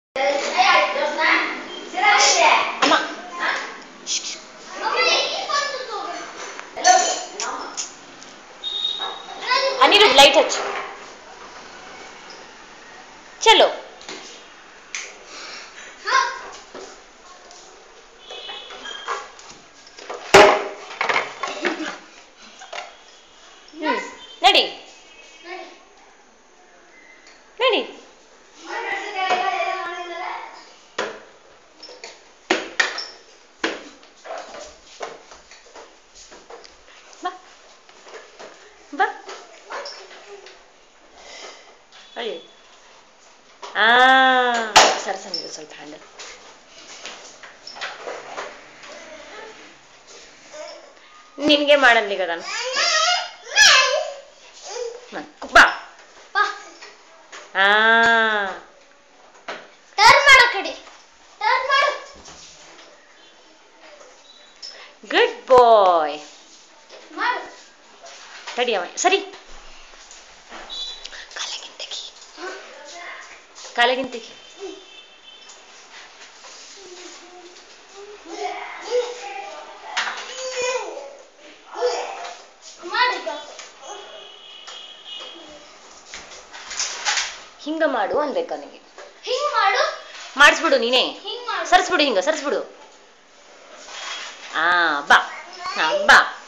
ಅಮ್ಮ ಅನಿರುದ್ ಲೈಟ್ ಹಚ್ಚು ಚಲೋ ಹ್ಮ್ ನಡಿ ನಡಿ ಬಾ ಬಾ ಅಯ್ಯೋ ಆ ಸರಸಂಗಿರು ಸ್ವಲ್ಪ ಹ್ಯಾಂಡಲ್ ನಿನಗೆ ಮಾಡನ್ನಿಗ ನಾನು ಹ, ಬಾ ಆ ಟರ್ನ್ ಮಾಡು ಕಡೆ ಟರ್ನ್ ಮಾಡು ಗುಡ್ ಬಾಯ್ ಮಾಡು ತಡಿ ಅವ ಸರಿ ಕಾಲಗಿನ್ ತೆಗಿ ಕಾಲಗಿನ್ ತೆಗಿ ಮಾಡು ಹಿಂಗ ಮಾಡು ಅನ್ಬೇಕು ಅವನಿಗೆ ಹಿಂಗ್ ಮಾಡು ಮಾಡಿಸ್ಬಿಡು ನೀನೇ ಹಿಂಗ್ ಮಾಡು ಸರಿಸ್ಬಿಡು ಹಿಂಗ ಸರಿಸ್ಬಿಡು ಆ ಬಾ ಹಾ ಬಾ